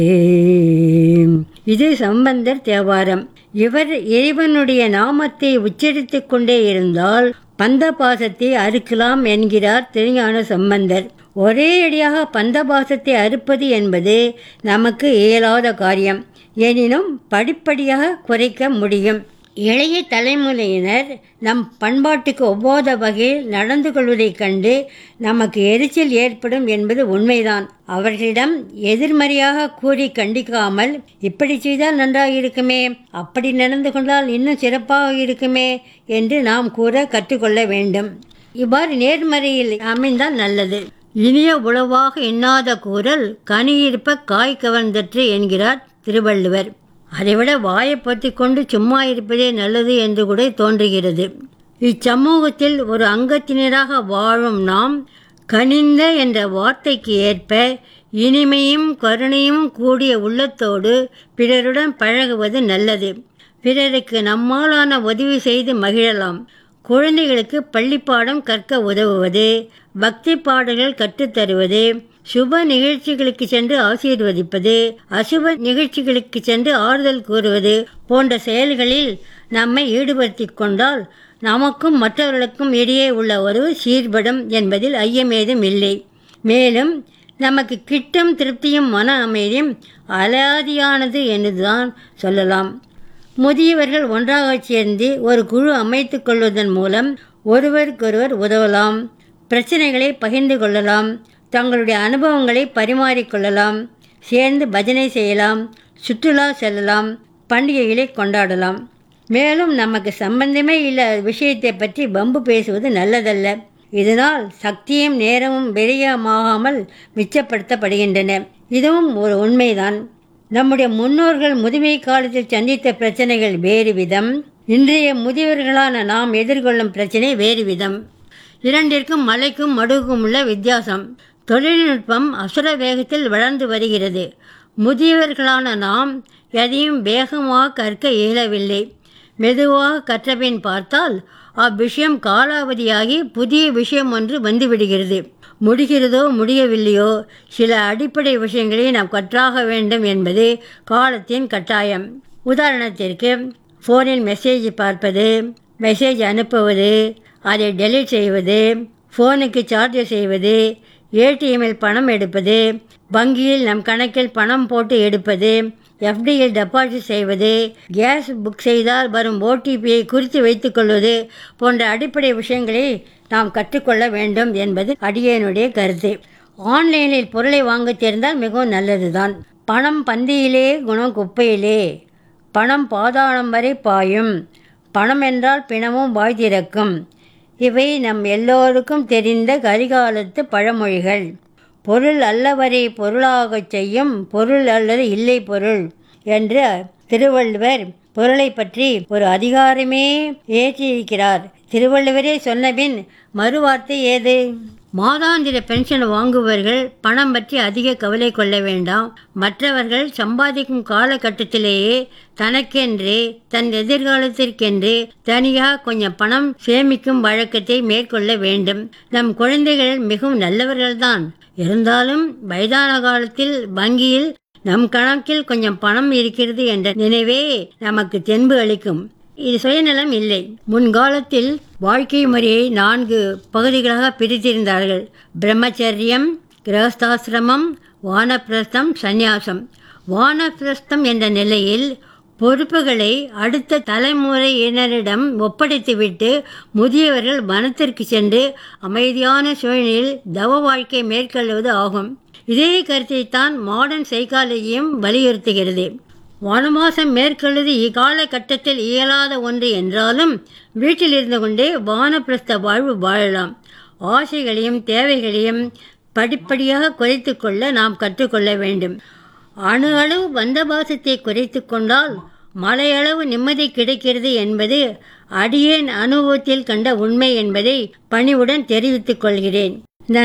இது சம்பந்தர் தேவாரம் இவர் இறைவனுடைய நாமத்தை உச்சரித்துக் கொண்டே இருந்தால் பந்த பாசத்தை அறுக்கலாம் என்கிறார் திருஞான சம்பந்தர் ஒரே அடியாக பந்த பாசத்தை அறுப்பது என்பது நமக்கு இயலாத காரியம் எனினும் படிப்படியாக குறைக்க முடியும் இளைய தலைமுறையினர் நம் பண்பாட்டுக்கு ஒவ்வாத வகையில் நடந்து கொள்வதைக் கண்டு நமக்கு எரிச்சல் ஏற்படும் என்பது உண்மைதான் அவர்களிடம் எதிர்மறையாக கூறி கண்டிக்காமல் இப்படி செய்தால் நன்றாக இருக்குமே அப்படி நடந்து கொண்டால் இன்னும் சிறப்பாக இருக்குமே என்று நாம் கூற கற்றுக்கொள்ள வேண்டும் இவ்வாறு நேர்மறையில் அமைந்தால் நல்லது இனிய உளவாக எண்ணாத கூறல் கனியிருப்ப காய் கவர்ந்தற்று என்கிறார் திருவள்ளுவர் அதைவிட வாயை பற்றி கொண்டு சும்மா இருப்பதே நல்லது என்று கூட தோன்றுகிறது இச்சமூகத்தில் ஒரு அங்கத்தினராக வாழும் நாம் கனிந்த என்ற வார்த்தைக்கு ஏற்ப இனிமையும் கருணையும் கூடிய உள்ளத்தோடு பிறருடன் பழகுவது நல்லது பிறருக்கு நம்மாலான உதவி செய்து மகிழலாம் குழந்தைகளுக்கு பள்ளிப்பாடம் கற்க உதவுவது பக்தி பாடல்கள் கற்றுத்தருவது சுப நிகழ்ச்சிகளுக்கு சென்று ஆசீர்வதிப்பது அசுப நிகழ்ச்சிகளுக்கு சென்று ஆறுதல் கூறுவது போன்ற செயல்களில் நம்மை ஈடுபடுத்திக் கொண்டால் நமக்கும் மற்றவர்களுக்கும் இடையே உள்ள உறவு சீர்படும் என்பதில் ஐயமேதும் இல்லை மேலும் நமக்கு கிட்டும் திருப்தியும் மன அமைதியும் அலாதியானது என்றுதான் சொல்லலாம் முதியவர்கள் ஒன்றாகச் சேர்ந்து ஒரு குழு அமைத்துக் கொள்வதன் மூலம் ஒருவருக்கொருவர் உதவலாம் பிரச்சனைகளை பகிர்ந்து கொள்ளலாம் தங்களுடைய அனுபவங்களை பரிமாறிக்கொள்ளலாம் சேர்ந்து பஜனை செய்யலாம் சுற்றுலா செல்லலாம் பண்டிகைகளை கொண்டாடலாம் மேலும் நமக்கு சம்பந்தமே இல்லாத விஷயத்தை பற்றி பம்பு பேசுவது நல்லதல்ல இதனால் சக்தியும் நேரமும் விரயமாகாமல் மிச்சப்படுத்தப்படுகின்றன இதுவும் ஒரு உண்மைதான் நம்முடைய முன்னோர்கள் முதுமை காலத்தில் சந்தித்த பிரச்சனைகள் வேறு விதம் இன்றைய முதியவர்களான நாம் எதிர்கொள்ளும் பிரச்சனை வேறு விதம் இரண்டிற்கும் மலைக்கும் மடுவுக்கும் உள்ள வித்தியாசம் தொழில்நுட்பம் அசுர வேகத்தில் வளர்ந்து வருகிறது முதியவர்களான நாம் எதையும் வேகமாக கற்க இயலவில்லை மெதுவாக கற்றபின் பார்த்தால் அவ்விஷயம் காலாவதியாகி புதிய விஷயம் ஒன்று வந்துவிடுகிறது முடிகிறதோ முடியவில்லையோ சில அடிப்படை விஷயங்களை நாம் கற்றாக வேண்டும் என்பது காலத்தின் கட்டாயம் உதாரணத்திற்கு ஃபோனில் மெசேஜ் பார்ப்பது மெசேஜ் அனுப்புவது அதை டெலீட் செய்வது ஃபோனுக்கு சார்ஜ் செய்வது ஏடிஎம்மில் பணம் எடுப்பது வங்கியில் நம் கணக்கில் பணம் போட்டு எடுப்பது எஃப்டியில் டெபாசிட் செய்வது கேஸ் புக் செய்தால் வரும் ஓடிபியை குறித்து வைத்துக்கொள்வது போன்ற அடிப்படை விஷயங்களை நாம் கற்றுக்கொள்ள வேண்டும் என்பது அடியனுடைய கருத்து ஆன்லைனில் பொருளை வாங்க தெரிந்தால் மிகவும் நல்லதுதான் பணம் பந்தியிலே குணம் குப்பையிலே பணம் பாதாளம் வரை பாயும் பணம் என்றால் பிணமும் வாய் திறக்கும் இவை நம் எல்லோருக்கும் தெரிந்த கரிகாலத்து பழமொழிகள் பொருள் அல்லவரை பொருளாகச் செய்யும் பொருள் அல்லது இல்லை பொருள் என்று திருவள்ளுவர் பொருளை பற்றி ஒரு அதிகாரமே ஏற்றியிருக்கிறார் திருவள்ளுவரே சொன்னபின் மறுவார்த்தை ஏது மாதாந்திர பென்ஷன் வாங்குபவர்கள் பணம் பற்றி அதிக கவலை கொள்ள வேண்டாம் மற்றவர்கள் சம்பாதிக்கும் காலகட்டத்திலேயே தனக்கென்று தன் எதிர்காலத்திற்கென்று தனியாக கொஞ்சம் பணம் சேமிக்கும் வழக்கத்தை மேற்கொள்ள வேண்டும் நம் குழந்தைகள் மிகவும் நல்லவர்கள்தான் இருந்தாலும் வயதான காலத்தில் வங்கியில் நம் கணக்கில் கொஞ்சம் பணம் இருக்கிறது என்ற நினைவே நமக்கு தென்பு அளிக்கும் இது சுயநலம் இல்லை முன்காலத்தில் வாழ்க்கை முறையை நான்கு பகுதிகளாக பிரித்திருந்தார்கள் பிரம்மச்சரியம் கிரகஸ்தாசிரமம் வானப்பிரஸ்தம் சந்நியாசம் வானப்பிரஸ்தம் என்ற நிலையில் பொறுப்புகளை அடுத்த தலைமுறையினரிடம் ஒப்படைத்துவிட்டு முதியவர்கள் வனத்திற்கு சென்று அமைதியான சூழ்நிலையில் தவ வாழ்க்கை மேற்கொள்வது ஆகும் இதே கருத்தைத்தான் மாடர்ன் சைக்காலஜியும் வலியுறுத்துகிறது வனவாசம் மேற்கொள்வது இக்காலகட்டத்தில் இயலாத ஒன்று என்றாலும் வீட்டில் இருந்து கொண்டே வானப்பிரஸ்த வாழ்வு வாழலாம் ஆசைகளையும் தேவைகளையும் படிப்படியாக குறைத்து கொள்ள நாம் கற்றுக்கொள்ள வேண்டும் அணு அளவு பந்தபாசத்தை குறைத்து கொண்டால் மலையளவு நிம்மதி கிடைக்கிறது என்பது அடியேன் அனுபவத்தில் கண்ட உண்மை என்பதை பணிவுடன் தெரிவித்துக் கொள்கிறேன்